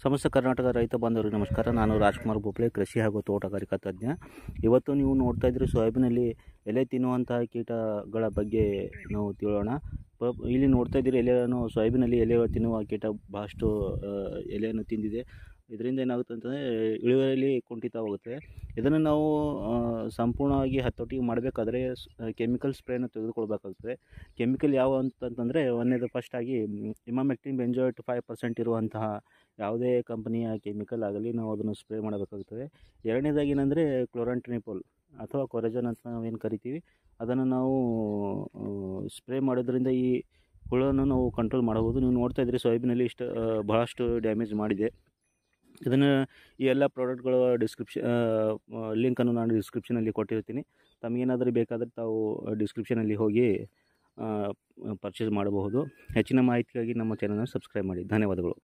ಸಮಸ್ತ ಕರ್ನಾಟಕ ರೈತ ಬಾಂಧವರಿಗೆ ನಮಸ್ಕಾರ ನಾನು ರಾಜ್ಕುಮಾರ್ ಬೋಪ್ಳೆ ಕೃಷಿ ಹಾಗೂ ತೋಟಗಾರಿಕಾ ತಜ್ಞ ಇವತ್ತು ನೀವು ನೋಡ್ತಾ ಇದ್ದೀರಿ ಸೋಯಾಬೀನಲ್ಲಿ ಎಲೆ ತಿನ್ನುವಂತಹ ಕೀಟಗಳ ಬಗ್ಗೆ ನಾವು ತಿಳೋಣ ಪ- ಇಲ್ಲಿ ನೋಡ್ತಾ ಇದ್ದೀರಿ ಎಲೆಯನ್ನು ಸೋಯಾಬೀನಲ್ಲಿ ಎಲೆ ತಿನ್ನುವ ಕೀಟ ಭಾಳಷ್ಟು ಆ, ಎಲೆಯನ್ನು ತಿಂದಿದೆ ಇದರಿಂದ ಏನಾಗುತ್ತೆ ಅಂತಂದರೆ ಇಳುವರಿಯಲ್ಲಿ ಕುಂಠಿತವಾಗುತ್ತೆ ಇದನ್ನು ನಾವು ಆ, ಸಂಪೂರ್ಣವಾಗಿ ಹತೋಟಿಗೆ ಮಾಡಬೇಕಾದ್ರೆ ಕೆಮಿಕಲ್ ಸ್ಪ್ರೇನ ತೆಗೆದುಕೊಳ್ಬೇಕಾಗ್ತದೆ ಕೆಮಿಕಲ್ ಯಾವ ಅಂತಂತಂದರೆ ಒಂದನೇದು ಫಸ್ಟಾಗಿ ಇಮಾಮೆಕ್ಟಿನ್ ಬೆಂಜೋಯಿಟ್ ಫೈವ್ ಪರ್ಸೆಂಟ್ ಇರುವಂತಹ ಯಾವುದೇ ಕಂಪನಿಯ ಕೆಮಿಕಲ್ ಆಗಲಿ ನಾವು ಅದನ್ನು ಸ್ಪ್ರೇ ಮಾಡಬೇಕಾಗುತ್ತದೆ ಎರಡನೇದಾಗಿ ಏನಂದರೆ ಕ್ಲೋರಂಟ್ರಿನಿಪೋಲ್ ಅಥವಾ ಕೊರೆಜನ್ ಅಂತ ನಾವೇನು ಕರಿತೀವಿ ಅದನ್ನು ನಾವು ಸ್ಪ್ರೇ ಮಾಡೋದ್ರಿಂದ ಈ ಹುಳವನ್ನು ನಾವು ಕಂಟ್ರೋಲ್ ಮಾಡಬಹುದು ನೀವು ನೋಡ್ತಾ ಇದ್ದೀರಿ ಸೋಯಾಬೀನಲ್ಲಿ ಇಷ್ಟು ಆ, ಬಹಳಷ್ಟು ಡ್ಯಾಮೇಜ್ ಮಾಡಿದೆ ಇದನ್ನು ಈ ಎಲ್ಲ ಪ್ರಾಡಕ್ಟ್ಗಳ ಡಿಸ್ಕ್ರಿಪ್ಷನ್ ಲಿಂಕನ್ನು ನಾನು ಡಿಸ್ಕ್ರಿಪ್ಷನಲ್ಲಿ ಕೊಟ್ಟಿರ್ತೀನಿ ತಮಗೇನಾದರೂ ಬೇಕಾದರೆ ತಾವು ಡಿಸ್ಕ್ರಿಪ್ಷನಲ್ಲಿ ಹೋಗಿ ಪರ್ಚೇಸ್ ಮಾಡಬಹುದು ಹೆಚ್ಚಿನ ಮಾಹಿತಿಗಾಗಿ ನಮ್ಮ ಚಾನಲ್ನ ಸಬ್ಸ್ಕ್ರೈಬ್ ಮಾಡಿ ಧನ್ಯವಾದಗಳು